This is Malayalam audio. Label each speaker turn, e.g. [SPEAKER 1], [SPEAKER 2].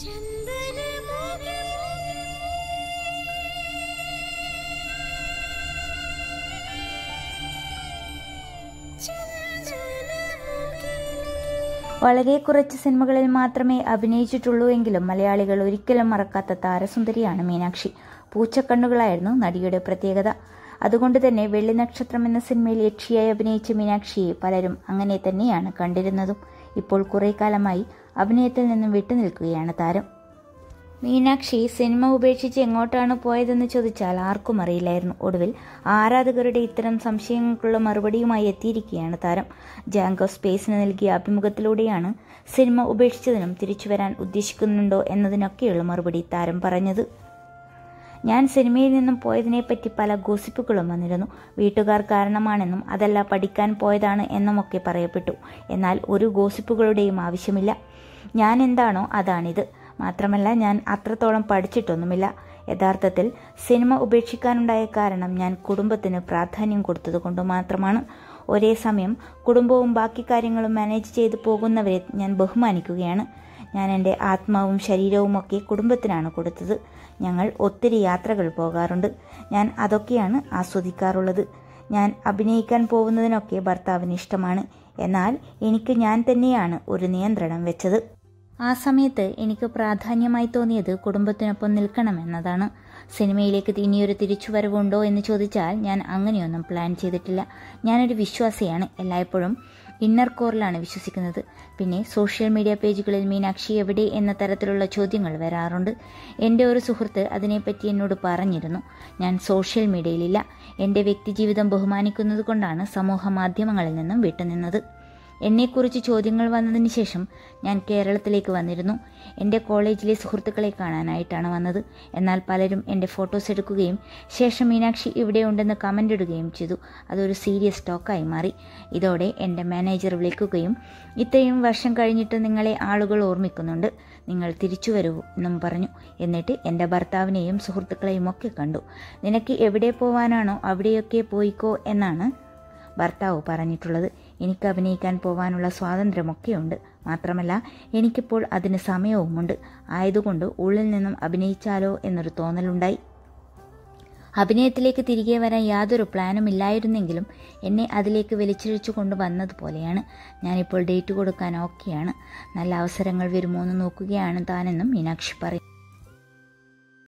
[SPEAKER 1] വളരെ കുറച്ച് സിനിമകളിൽ മാത്രമേ അഭിനയിച്ചിട്ടുള്ളൂ എങ്കിലും മലയാളികൾ ഒരിക്കലും മറക്കാത്ത താരസുന്ദരിയാണ് മീനാക്ഷി പൂച്ചക്കണ്ണുകളായിരുന്നു നടിയുടെ പ്രത്യേകത അതുകൊണ്ട് തന്നെ വെള്ളി നക്ഷത്രം എന്ന സിനിമയിൽ യക്ഷിയായി അഭിനയിച്ച മീനാക്ഷിയെ പലരും അങ്ങനെ തന്നെയാണ് കണ്ടിരുന്നതും ഇപ്പോൾ കുറെ കാലമായി അഭിനയത്തിൽ നിന്നും വിട്ടുനിൽക്കുകയാണ് താരം മീനാക്ഷി സിനിമ ഉപേക്ഷിച്ച് എങ്ങോട്ടാണ് പോയതെന്ന് ചോദിച്ചാൽ ആർക്കും അറിയില്ലായിരുന്നു ഒടുവിൽ ആരാധകരുടെ ഇത്തരം സംശയങ്ങൾക്കുള്ള മറുപടിയുമായി എത്തിയിരിക്കുകയാണ് താരം ജാങ്കോ സ്പേസിന് നൽകിയ അഭിമുഖത്തിലൂടെയാണ് സിനിമ ഉപേക്ഷിച്ചതിനും തിരിച്ചു വരാൻ ഉദ്ദേശിക്കുന്നുണ്ടോ എന്നതിനൊക്കെയുള്ള മറുപടി താരം പറഞ്ഞത് ഞാൻ സിനിമയിൽ നിന്നും പോയതിനെപ്പറ്റി പല ഗോസിപ്പുകളും വന്നിരുന്നു വീട്ടുകാർ കാരണമാണെന്നും അതല്ല പഠിക്കാൻ പോയതാണ് എന്നുമൊക്കെ പറയപ്പെട്ടു എന്നാൽ ഒരു ഗോസിപ്പുകളുടെയും ആവശ്യമില്ല ഞാൻ എന്താണോ അതാണിത് മാത്രമല്ല ഞാൻ അത്രത്തോളം പഠിച്ചിട്ടൊന്നുമില്ല യഥാർത്ഥത്തിൽ സിനിമ ഉപേക്ഷിക്കാനുണ്ടായ കാരണം ഞാൻ കുടുംബത്തിന് പ്രാധാന്യം കൊടുത്തതുകൊണ്ട് മാത്രമാണ് ഒരേ സമയം കുടുംബവും ബാക്കി കാര്യങ്ങളും മാനേജ് ചെയ്തു പോകുന്നവരെ ഞാൻ ബഹുമാനിക്കുകയാണ് ഞാൻ എൻ്റെ ആത്മാവും ശരീരവും ഒക്കെ കുടുംബത്തിനാണ് കൊടുത്തത് ഞങ്ങൾ ഒത്തിരി യാത്രകൾ പോകാറുണ്ട് ഞാൻ അതൊക്കെയാണ് ആസ്വദിക്കാറുള്ളത് ഞാൻ അഭിനയിക്കാൻ പോകുന്നതിനൊക്കെ ഭർത്താവിന് ഇഷ്ടമാണ് എന്നാൽ എനിക്ക് ഞാൻ തന്നെയാണ് ഒരു നിയന്ത്രണം വെച്ചത് ആ സമയത്ത് എനിക്ക് പ്രാധാന്യമായി തോന്നിയത് കുടുംബത്തിനൊപ്പം നിൽക്കണമെന്നതാണ് സിനിമയിലേക്ക് ഇനിയൊരു തിരിച്ചുവരവുണ്ടോ എന്ന് ചോദിച്ചാൽ ഞാൻ അങ്ങനെയൊന്നും പ്ലാൻ ചെയ്തിട്ടില്ല ഞാനൊരു വിശ്വാസിയാണ് എല്ലായ്പ്പോഴും ഇന്നർ കോറിലാണ് വിശ്വസിക്കുന്നത് പിന്നെ സോഷ്യൽ മീഡിയ പേജുകളിൽ മീനാക്ഷി എവിടെ എന്ന തരത്തിലുള്ള ചോദ്യങ്ങൾ വരാറുണ്ട് എൻ്റെ ഒരു സുഹൃത്ത് അതിനെപ്പറ്റി എന്നോട് പറഞ്ഞിരുന്നു ഞാൻ സോഷ്യൽ മീഡിയയിലില്ല എൻ്റെ വ്യക്തിജീവിതം ബഹുമാനിക്കുന്നത് കൊണ്ടാണ് സമൂഹ മാധ്യമങ്ങളിൽ നിന്നും വിട്ടുനിന്നത് എന്നെക്കുറിച്ച് ചോദ്യങ്ങൾ വന്നതിന് ശേഷം ഞാൻ കേരളത്തിലേക്ക് വന്നിരുന്നു എൻ്റെ കോളേജിലെ സുഹൃത്തുക്കളെ കാണാനായിട്ടാണ് വന്നത് എന്നാൽ പലരും എൻ്റെ ഫോട്ടോസ് എടുക്കുകയും ശേഷം മീനാക്ഷി ഇവിടെയുണ്ടെന്ന് കമൻ്റ് ഇടുകയും ചെയ്തു അതൊരു സീരിയസ് ടോക്കായി മാറി ഇതോടെ എൻ്റെ മാനേജർ വിളിക്കുകയും ഇത്രയും വർഷം കഴിഞ്ഞിട്ട് നിങ്ങളെ ആളുകൾ ഓർമ്മിക്കുന്നുണ്ട് നിങ്ങൾ തിരിച്ചു വരൂ എന്നും പറഞ്ഞു എന്നിട്ട് എൻ്റെ ഭർത്താവിനെയും സുഹൃത്തുക്കളെയും ഒക്കെ കണ്ടു നിനക്ക് എവിടെ പോവാനാണോ അവിടെയൊക്കെ പോയിക്കോ എന്നാണ് ഭർത്താവ് പറഞ്ഞിട്ടുള്ളത് എനിക്ക് അഭിനയിക്കാൻ പോവാനുള്ള സ്വാതന്ത്ര്യമൊക്കെയുണ്ട് മാത്രമല്ല എനിക്കിപ്പോൾ അതിന് സമയവുമുണ്ട് ആയതുകൊണ്ട് ഉള്ളിൽ നിന്നും അഭിനയിച്ചാലോ എന്നൊരു തോന്നലുണ്ടായി അഭിനയത്തിലേക്ക് തിരികെ വരാൻ യാതൊരു പ്ലാനും ഇല്ലായിരുന്നെങ്കിലും എന്നെ അതിലേക്ക് വലിച്ചിഴച്ചു കൊണ്ടുവന്നതുപോലെയാണ് ഞാനിപ്പോൾ ഡേറ്റ് കൊടുക്കാൻ ഓക്കെയാണ് നല്ല അവസരങ്ങൾ വരുമോ എന്ന് നോക്കുകയാണ് താനെന്നും മീനാക്ഷി പറയും